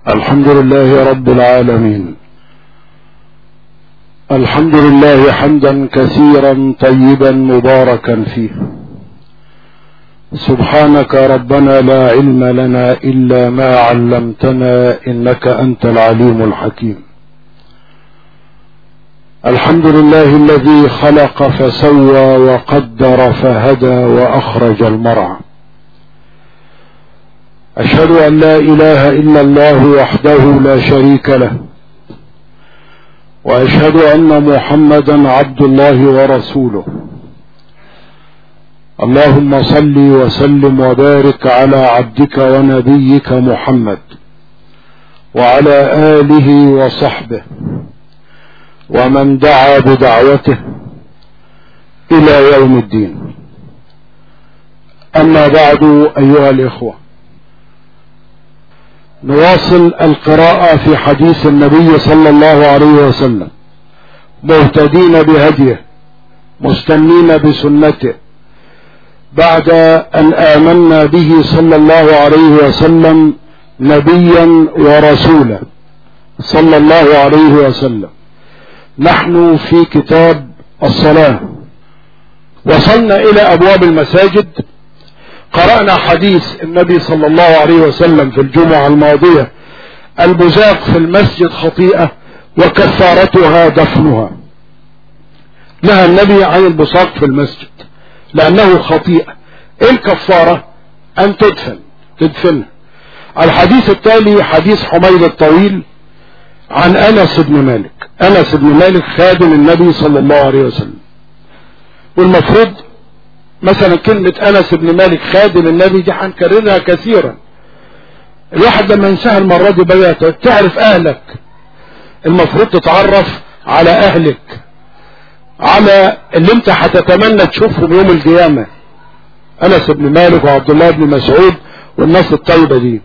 الحمد لله رب العالمين الحمد لله حمدا كثيرا طيبا مباركا فيه سبحانك ربنا لا علم لنا الا ما علمتنا انك انت العليم الحكيم الحمد لله الذي خلق فسوى وقدر فهدى واخرج المرعى اشهد ان لا اله الا الله وحده لا شريك له واشهد ان محمدا عبد الله ورسوله اللهم صل وسلم وبارك على عبدك ونبيك محمد وعلى اله وصحبه ومن دعا بدعوته الى يوم الدين اما بعد ايها الاخوه نواصل القراءة في حديث النبي صلى الله عليه وسلم مهتدين بهديه مستنين بسنته بعد أن آمنا به صلى الله عليه وسلم نبيا ورسولا صلى الله عليه وسلم نحن في كتاب الصلاة وصلنا إلى أبواب المساجد قرأنا حديث النبي صلى الله عليه وسلم في الجمعة الماضية البزاق في المسجد خطيئة وكفارتها دفنها نهى النبي عن البصاق في المسجد لأنه خطيئة ايه الكفارة أن تدفن تدفن الحديث التالي حديث حميد الطويل عن أنس بن مالك أنس بن مالك خادم النبي صلى الله عليه وسلم والمفروض مثلا كلمة انس بن مالك خادم النبي دي هنكررها كثيرا الواحد لما ينساها المرة دي بقى تعرف اهلك المفروض تتعرف على اهلك على اللي انت هتتمنى تشوفهم يوم القيامة انس بن مالك وعبد الله بن مسعود والناس الطيبة دي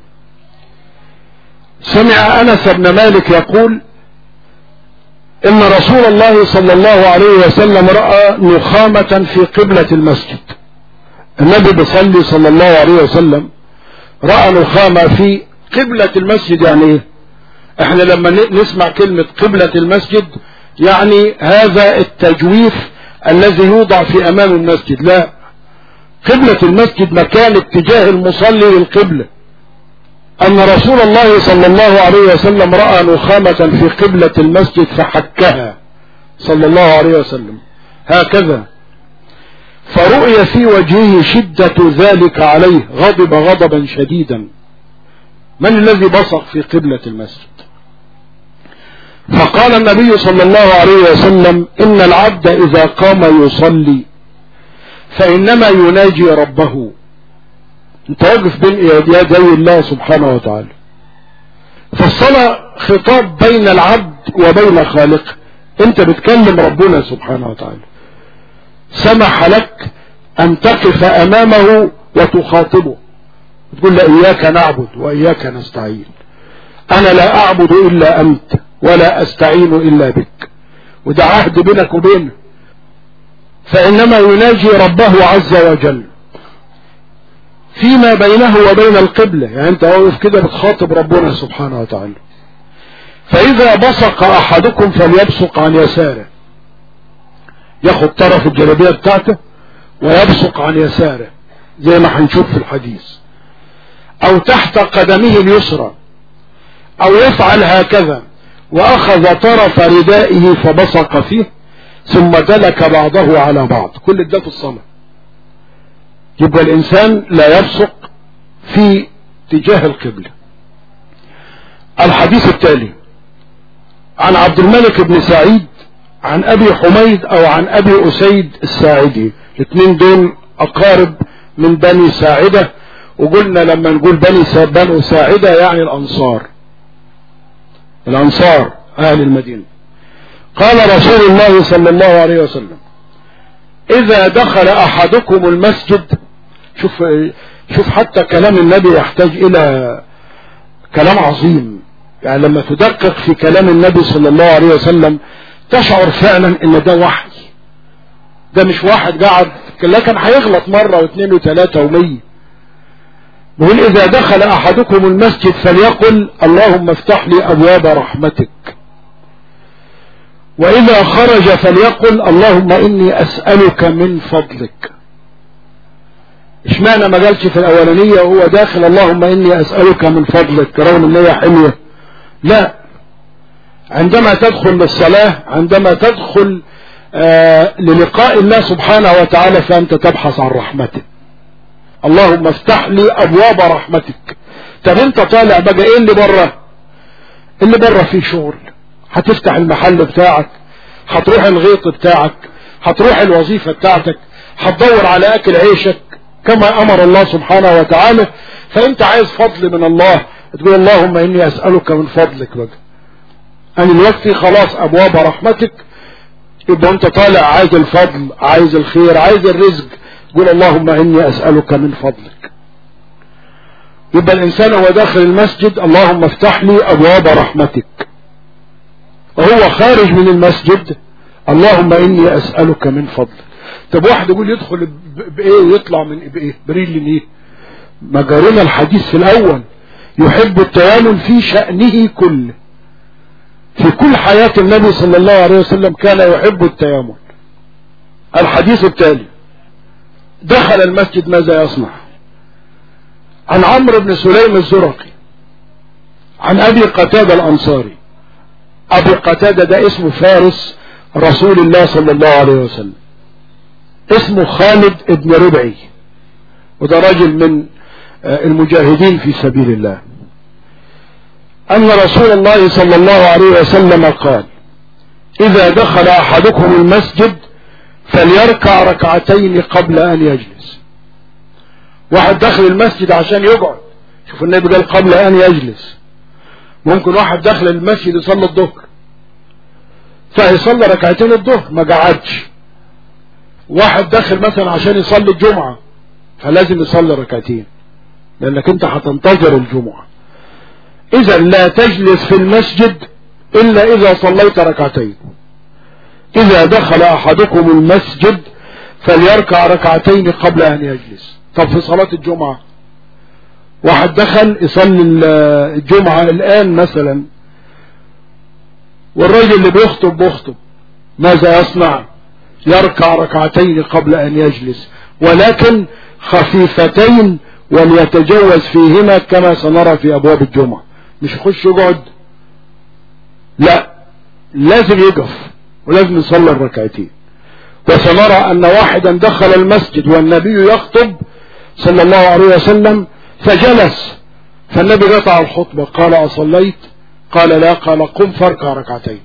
سمع انس بن مالك يقول ان رسول الله صلى الله عليه وسلم رأى نخامة في قبلة المسجد النبي بيصلي صلى الله عليه وسلم رأى نخامة في قبلة المسجد يعني ايه احنا لما نسمع كلمة قبلة المسجد يعني هذا التجويف الذي يوضع في امام المسجد لا قبلة المسجد مكان اتجاه المصلي للقبلة أن رسول الله صلى الله عليه وسلم رأى نخامة في قبلة المسجد فحكها صلى الله عليه وسلم هكذا فرؤي في وجهه شدة ذلك عليه غضب غضبا شديدا من الذي بصق في قبلة المسجد فقال النبي صلى الله عليه وسلم إن العبد إذا قام يصلي فإنما يناجي ربه انت واقف بين يدي الله سبحانه وتعالى فالصلاة خطاب بين العبد وبين خالقه انت بتكلم ربنا سبحانه وتعالى سمح لك ان تقف امامه وتخاطبه تقول له اياك نعبد واياك نستعين انا لا اعبد الا انت ولا استعين الا بك وده عهد بينك وبينه فانما يناجي ربه عز وجل فيما بينه وبين القبلة يعني انت واقف كده بتخاطب ربنا سبحانه وتعالى فاذا بصق احدكم فليبصق عن يساره ياخد طرف الجلابية بتاعته ويبصق عن يساره زي ما هنشوف في الحديث او تحت قدمه اليسرى او يفعل هكذا واخذ طرف ردائه فبصق فيه ثم دلك بعضه على بعض كل ده في الصلاه يبقى الانسان لا يبصق في اتجاه القبلة الحديث التالي عن عبد الملك بن سعيد عن ابي حميد او عن ابي اسيد الساعدي الاثنين دول اقارب من بني ساعدة وقلنا لما نقول بني بنو ساعدة يعني الانصار الانصار اهل المدينة قال رسول الله صلى الله عليه وسلم اذا دخل احدكم المسجد شوف شوف حتى كلام النبي يحتاج الى كلام عظيم يعني لما تدقق في كلام النبي صلى الله عليه وسلم تشعر فعلا ان ده وحي ده مش واحد قاعد لكن هيغلط مرة واثنين وثلاثة ومية بيقول اذا دخل احدكم المسجد فليقل اللهم افتح لي ابواب رحمتك واذا خرج فليقل اللهم اني اسألك من فضلك اشمعنى ما قالش في الاولانية وهو داخل اللهم اني اسألك من فضلك رغم ان هي حلوة لا عندما تدخل للصلاة عندما تدخل آه للقاء الله سبحانه وتعالى فانت تبحث عن رحمته اللهم افتح لي ابواب رحمتك طب انت طالع بقى ايه اللي بره اللي بره فيه شغل هتفتح المحل بتاعك هتروح الغيط بتاعك هتروح الوظيفة بتاعتك هتدور على اكل عيشك كما امر الله سبحانه وتعالى فانت عايز فضل من الله تقول اللهم اني اسألك من فضلك بقى ان الوقت خلاص ابواب رحمتك يبقى انت طالع عايز الفضل عايز الخير عايز الرزق قول اللهم اني اسألك من فضلك يبقى الانسان هو داخل المسجد اللهم افتح لي ابواب رحمتك وهو خارج من المسجد اللهم اني اسألك من فضلك طب واحد يقول يدخل بايه ويطلع من بايه بريل ايه ما جارنا الحديث في الاول يحب التيامن في شأنه كله في كل حياة النبي صلى الله عليه وسلم كان يحب التيامن الحديث التالي دخل المسجد ماذا يصنع عن عمرو بن سليم الزرقي عن ابي قتادة الانصاري ابو قتادة ده اسمه فارس رسول الله صلى الله عليه وسلم اسمه خالد ابن ربعي وده راجل من المجاهدين في سبيل الله ان رسول الله صلى الله عليه وسلم قال اذا دخل احدكم المسجد فليركع ركعتين قبل ان يجلس واحد داخل المسجد عشان يقعد شوف النبي قال قبل ان يجلس ممكن واحد داخل المسجد يصلي الظهر فيصلي ركعتين الظهر ما قعدش واحد داخل مثلا عشان يصلي الجمعة فلازم يصلي ركعتين لانك انت هتنتظر الجمعة اذا لا تجلس في المسجد الا اذا صليت ركعتين اذا دخل احدكم المسجد فليركع ركعتين قبل ان يجلس طب في صلاة الجمعة واحد دخل يصلي الجمعة الان مثلا والراجل اللي بيخطب بيخطب ماذا يصنع يركع ركعتين قبل ان يجلس ولكن خفيفتين وليتجوز فيهما كما سنرى في ابواب الجمعة مش يخش يقعد لا لازم يقف ولازم يصلي الركعتين وسنرى ان واحدا دخل المسجد والنبي يخطب صلى الله عليه وسلم فجلس فالنبي قطع الخطبة قال اصليت قال لا قال قم فاركع ركعتين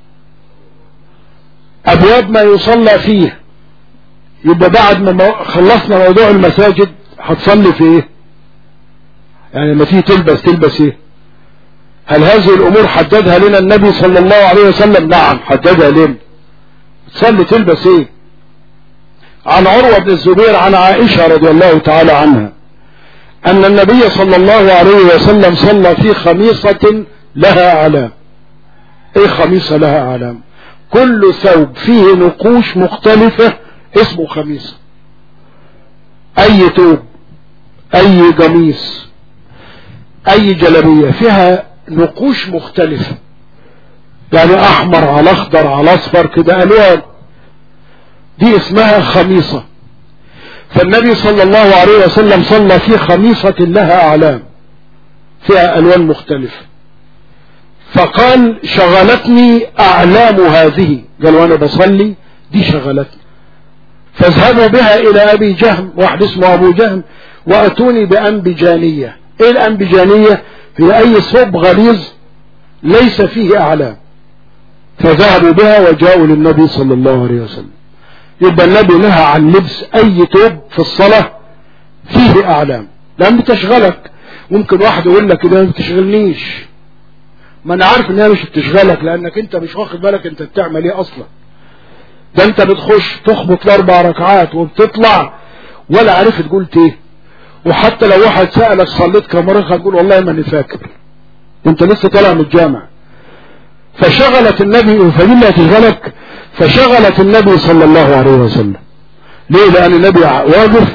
ابواب ما يصلى فيه يبقى بعد ما خلصنا موضوع المساجد هتصلي في ايه يعني لما تيجي تلبس تلبس ايه هل هذه الامور حددها لنا النبي صلى الله عليه وسلم نعم حددها لنا تصلي تلبس ايه عن عروة بن الزبير عن عائشة رضي الله تعالى عنها ان النبي صلى الله عليه وسلم صلى في خميصة لها علام ايه خميصة لها علام كل ثوب فيه نقوش مختلفة اسمه خميصة اي ثوب اي قميص اي جلبية فيها نقوش مختلفة يعني احمر على اخضر على اصفر كده الوان دي اسمها خميصة فالنبي صلى الله عليه وسلم صلى في خميصة لها اعلام فيها الوان مختلفة فقال شغلتني اعلام هذه قال وانا بصلي دي شغلتني فاذهبوا بها الى ابي جهم واحد اسمه ابو جهم واتوني بانبجانية ايه الانبجانية هي اي صوب غليظ ليس فيه اعلام فذهبوا بها وجاءوا للنبي صلى الله عليه وسلم يبقى النبي نهى عن لبس اي توب في الصلاة فيه اعلام لان بتشغلك ممكن واحد يقول لك ده ما بتشغلنيش ما انا عارف انها مش بتشغلك لانك انت مش واخد بالك انت بتعمل ايه اصلا ده انت بتخش تخبط الاربع ركعات وبتطلع ولا عارف تقول ايه وحتى لو واحد سألك صليت كم مرة هتقول والله ماني فاكر انت لسه طالع من الجامع فشغلت النبي فدي اللي هتشغلك فشغلت النبي صلى الله عليه وسلم ليه لان النبي واقف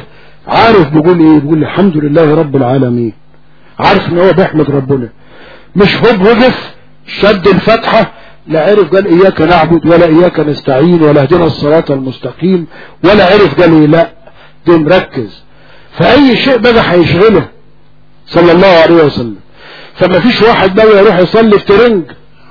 عارف بيقول ايه بيقول الحمد لله رب العالمين عارف ان هو بيحمد ربنا مش هو وقف شد الفتحة لا عرف قال اياك نعبد ولا اياك نستعين ولا اهدنا الصراط المستقيم ولا عرف قال ايه لا ده مركز فاي شيء بقى هيشغله صلى الله عليه وسلم فما فيش واحد بقى يروح يصلي في ترنج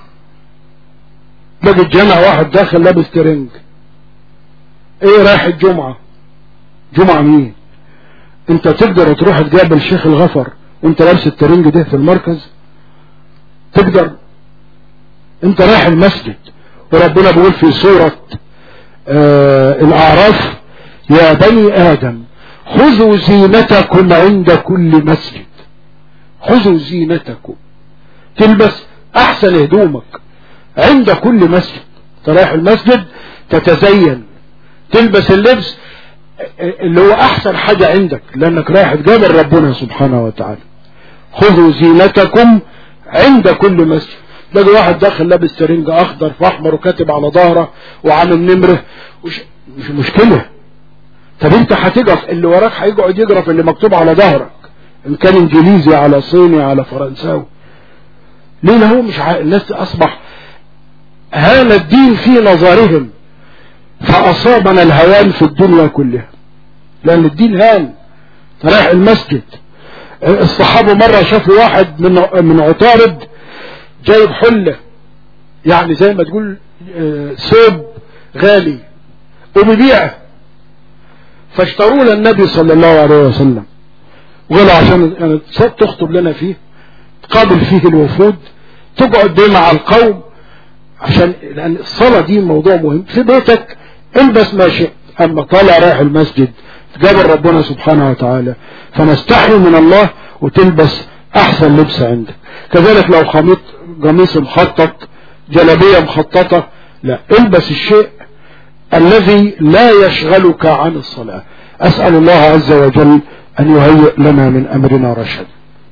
باجي الجامع واحد داخل لابس ترنج ايه رايح الجمعة جمعة مين انت تقدر تروح تقابل الشيخ الغفر وانت لابس الترنج ده في المركز تقدر انت رايح المسجد وربنا بيقول في سورة آه الاعراف يا بني ادم خذوا زينتكم عند كل مسجد خذوا زينتكم تلبس احسن هدومك عند كل مسجد رايح المسجد تتزين تلبس اللبس اللي هو احسن حاجة عندك لانك رايح تقابل ربنا سبحانه وتعالى خذوا زينتكم عند كل مسجد تلاقي واحد داخل لابس سرنج اخضر في احمر وكاتب على ظهره وعامل نمره وش مش مشكله طب انت هتقف اللي وراك هيقعد يقرا اللي مكتوب على ظهرك ان كان انجليزي على صيني على فرنساوي ليه هو مش ع... الناس اصبح هان الدين في نظرهم فاصابنا الهوان في الدنيا كلها لان الدين هان رايح المسجد الصحابة مرة شافوا واحد من من عطارد جايب حلة يعني زي ما تقول ثوب غالي وبيبيعه فاشتروا للنبي صلى الله عليه وسلم وقالوا عشان يعني تخطب لنا فيه تقابل فيه الوفود تقعد بيه مع القوم عشان لان الصلاة دي موضوع مهم في بيتك البس ما شئت اما طالع رايح المسجد تقابل ربنا سبحانه وتعالى فنستحي من الله وتلبس احسن لبس عندك كذلك لو خميط قميص مخطط جلبية مخططة لا البس الشيء الذي لا يشغلك عن الصلاة اسأل الله عز وجل ان يهيئ لنا من امرنا رشد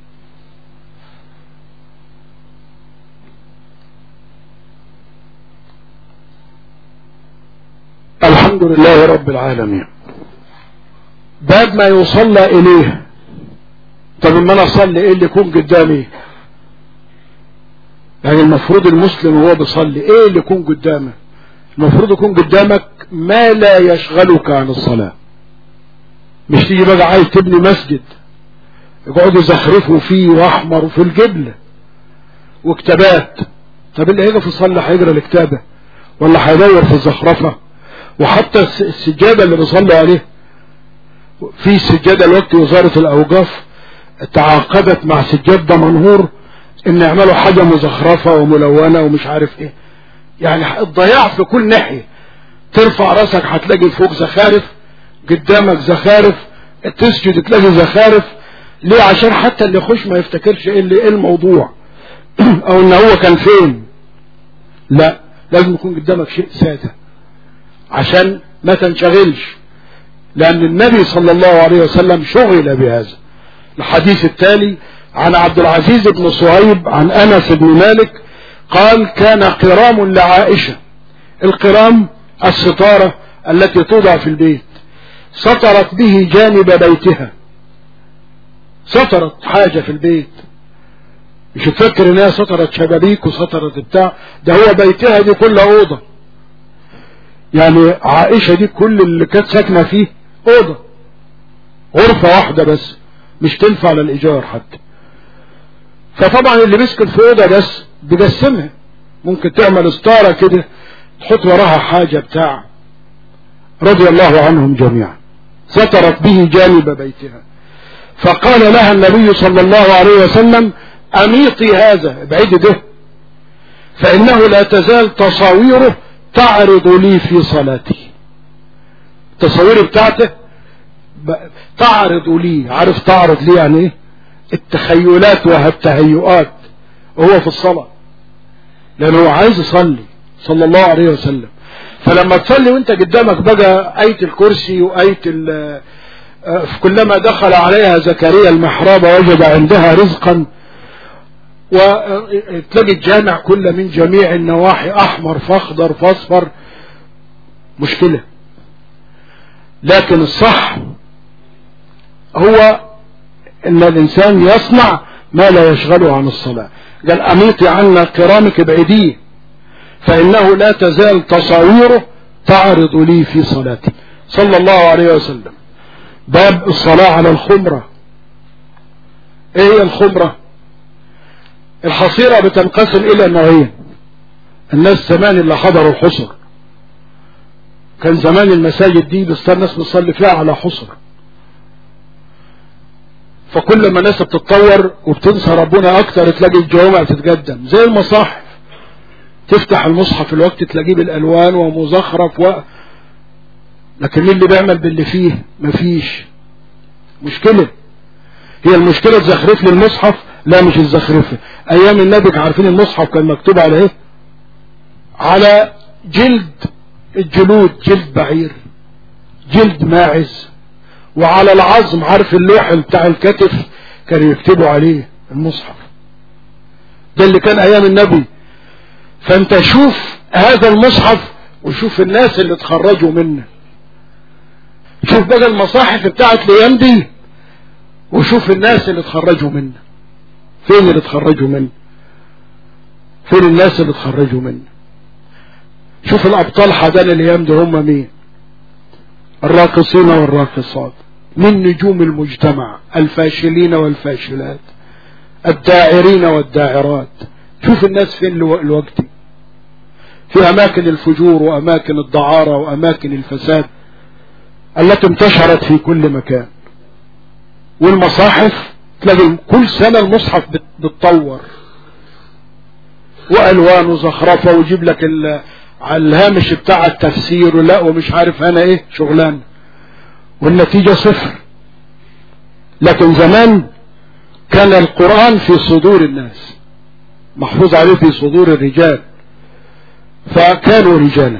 الحمد لله رب العالمين باب ما يصلى اليه طب اما انا اصلي ايه اللي يكون قدامي يعني المفروض المسلم وهو بيصلي ايه اللي يكون قدامه المفروض يكون قدامك ما لا يشغلك عن الصلاة مش تيجي بقى عايز تبني مسجد يقعدوا يزخرفوا فيه واحمر وفي الجبلة وكتابات طب اللي هيجي في الصلاة هيقرا الكتابة ولا هيدور في الزخرفة وحتى السجادة اللي بيصلي عليه في سجادة الوقت وزارة الأوقاف تعاقدت مع سجاد دمنهور ان يعملوا حاجة مزخرفة وملونة ومش عارف ايه يعني الضياع في كل ناحية ترفع راسك هتلاقي فوق زخارف قدامك زخارف تسجد تلاقي زخارف ليه عشان حتى اللي يخش ما يفتكرش ايه اللي ايه الموضوع او ان هو كان فين لا لازم يكون قدامك شيء سادة عشان ما تنشغلش لأن النبي صلى الله عليه وسلم شغل بهذا الحديث التالي عن عبد العزيز بن صهيب عن أنس بن مالك قال كان قرام لعائشة القرام الستارة التي توضع في البيت سطرت به جانب بيتها سطرت حاجة في البيت مش تفكر انها سطرت شبابيك وسطرت بتاع ده هو بيتها دي كلها اوضه يعني عائشة دي كل اللي كانت ساكنة فيه اوضة غرفة واحدة بس مش تنفع للايجار حتى فطبعا اللي بيسكن في اوضة بس بيقسمها ممكن تعمل ستارة كده تحط وراها حاجة بتاع رضي الله عنهم جميعا سترت به جانب بيتها فقال لها النبي صلى الله عليه وسلم اميطي هذا ابعدي ده فانه لا تزال تصاويره تعرض لي في صلاتي التصوير بتاعته تعرض لي عارف تعرض لي يعني ايه التخيلات والتهيؤات وهو في الصلاة لانه هو عايز يصلي صلى الله عليه وسلم فلما تصلي وانت قدامك بقى آية الكرسي وآية كلما دخل عليها زكريا المحراب وجد عندها رزقا وتلاقي الجامع كله من جميع النواحي احمر فاخضر فاصفر مشكلة لكن الصح هو ان الانسان يصنع ما لا يشغله عن الصلاة قال اميطي عنا كرامك بعيديه فانه لا تزال تصاويره تعرض لي في صلاتي صلى الله عليه وسلم باب الصلاة على الخمرة ايه هي الخمرة الحصيرة بتنقسم الى نوعين الناس زمان اللي حضروا الحصر كان زمان المساجد دي بس الناس بتصلي فيها على حصر فكل ما الناس بتتطور وبتنسى ربنا اكتر تلاقي الجوامع تتقدم زي المصاحف تفتح المصحف الوقت تلاقيه بالالوان ومزخرف و لكن مين اللي بيعمل باللي فيه مفيش مشكلة هي المشكلة تزخرف لي المصحف لا مش الزخرفة ايام النبي عارفين المصحف كان مكتوب على ايه على جلد الجلود جلد بعير جلد ماعز وعلى العظم عارف اللوح بتاع الكتف كانوا يكتبوا عليه المصحف ده اللي كان ايام النبي فانت شوف هذا المصحف وشوف الناس اللي اتخرجوا منه شوف بقى المصاحف بتاعت الايام دي وشوف الناس اللي اتخرجوا منه فين اللي اتخرجوا منه فين الناس اللي اتخرجوا منه شوف الابطال حدان الايام دي هم مين الراقصين والراقصات من نجوم المجتمع الفاشلين والفاشلات الداعرين والداعرات شوف الناس فين الوقت في اماكن الفجور واماكن الدعارة واماكن الفساد التي انتشرت في كل مكان والمصاحف تلاقي كل سنة المصحف بتطور والوان وزخرفة ويجيب لك على الهامش بتاع التفسير لا ومش عارف انا ايه شغلان والنتيجة صفر لكن زمان كان القرآن في صدور الناس محفوظ عليه في صدور الرجال فكانوا رجالا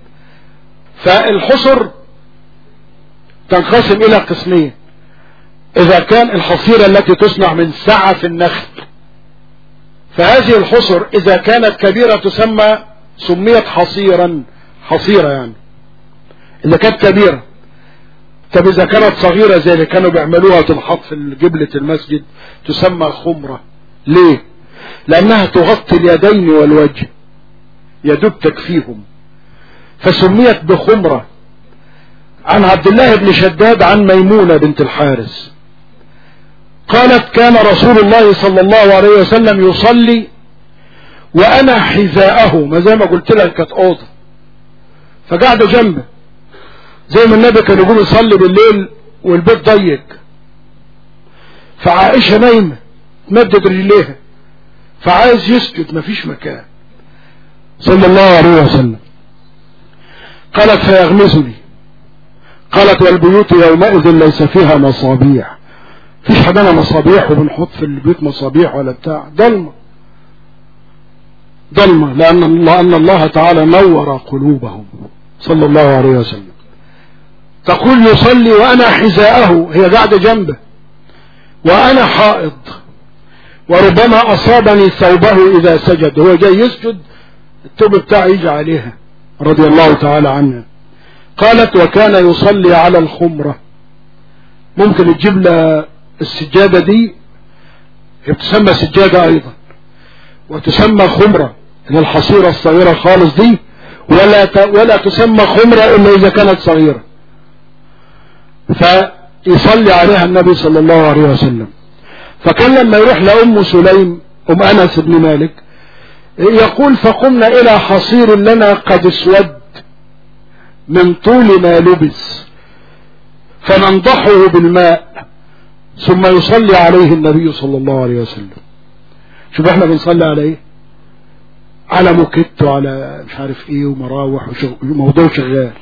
فالحصر تنقسم الى قسمين اذا كان الحصيرة التي تصنع من سعف النخل فهذه الحصر اذا كانت كبيرة تسمى سميت حصيرا حصيرة يعني اذا كانت كبيرة طب اذا كانت صغيرة زي اللي كانوا بيعملوها تنحط في جبلة المسجد تسمى خمرة ليه لانها تغطي اليدين والوجه يدب تكفيهم فسميت بخمرة عن عبد الله بن شداد عن ميمونة بنت الحارس قالت كان رسول الله صلى الله عليه وسلم يصلي وانا حذاءه ما زي ما قلت لك كانت اوضه فقعد جنبه زي ما النبي كان يقول يصلي بالليل والبيت ضيق فعائشة نايمة مدد رجليها فعايز يسجد مفيش مكان صلى الله عليه وسلم قالت فيغمزني قالت والبيوت يومئذ ليس فيها مصابيح فيش حدنا مصابيح وبنحط في البيوت مصابيح ولا بتاع ضلمة ضلمة لأن الله, أن الله تعالى نور قلوبهم صلى الله عليه وسلم تقول يصلي وأنا حذاءه هي قاعدة جنبه وأنا حائض وربما أصابني ثوبه إذا سجد هو جاي يسجد التوب بتاعه يجي عليها رضي الله تعالى عنها قالت وكان يصلي على الخمرة ممكن تجيب له السجادة دي هي بتسمى سجادة أيضا وتسمى خمرة اللي الحصيرة الصغيرة خالص دي ولا ت... ولا تسمى خمرة إلا إذا كانت صغيرة فيصلي عليها النبي صلى الله عليه وسلم فكان لما يروح لأم سليم أم أنس بن مالك يقول فقمنا إلى حصير لنا قد اسود من طول ما لبس فننضحه بالماء ثم يصلي عليه النبي صلى الله عليه وسلم شوف احنا بنصلي على ايه على موكيت وعلى مش عارف ايه ومراوح وموضوع شغال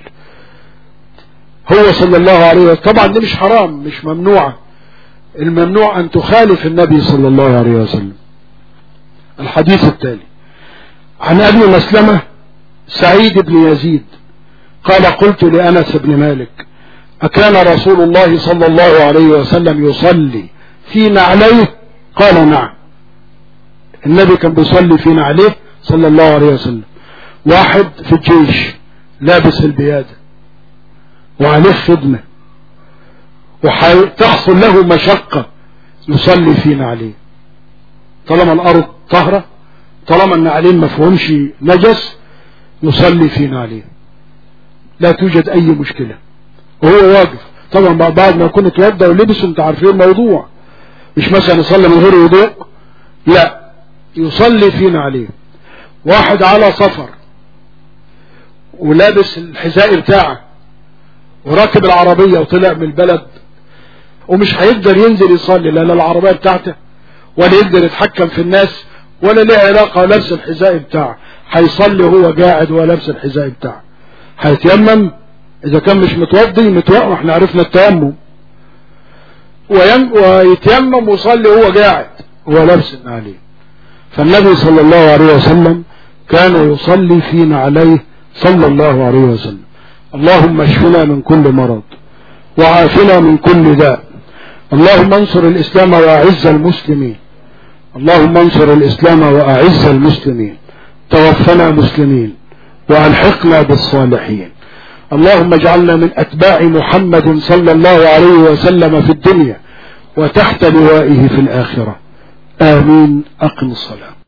هو صلى الله عليه وسلم طبعا دي مش حرام مش ممنوعة الممنوع ان تخالف النبي صلى الله عليه وسلم الحديث التالي عن ابي مسلمة سعيد بن يزيد قال قلت لأنس بن مالك أكان رسول الله صلى الله عليه وسلم يصلي في نعليه قال نعم النبي كان بيصلي في نعليه صلى الله عليه وسلم واحد في الجيش لابس البيادة وعليه خدمة وتحصل له مشقة يصلي فينا عليه طالما الأرض طهرة طالما النعلين ما فيهمش نجس يصلي فينا عليه لا توجد أي مشكلة وهو واقف طبعا بعد ما يكون اتوضى ولبس انت عارفين الموضوع مش مثلا يصلي من غير وضوء لا يصلي فينا عليه واحد على سفر ولابس الحذاء بتاعه وراكب العربية وطلع من البلد ومش هيقدر ينزل يصلي لا العربية بتاعته ولا يقدر يتحكم في الناس ولا ليه علاقة لابس الحذاء بتاعه هيصلي وهو قاعد ولابس الحذاء بتاعه هيتيمم اذا كان مش متوضي متوقع احنا عرفنا التيمم وين ويتيمم ويصلي وهو قاعد وهو لابس النعلين فالنبي صلى الله عليه وسلم كان يصلي فينا عليه صلى الله عليه وسلم اللهم اشفنا من كل مرض وعافنا من كل داء اللهم انصر الاسلام واعز المسلمين اللهم انصر الاسلام واعز المسلمين توفنا مسلمين والحقنا بالصالحين اللهم اجعلنا من اتباع محمد صلى الله عليه وسلم في الدنيا وتحت لوائه في الاخره امين اقم الصلاه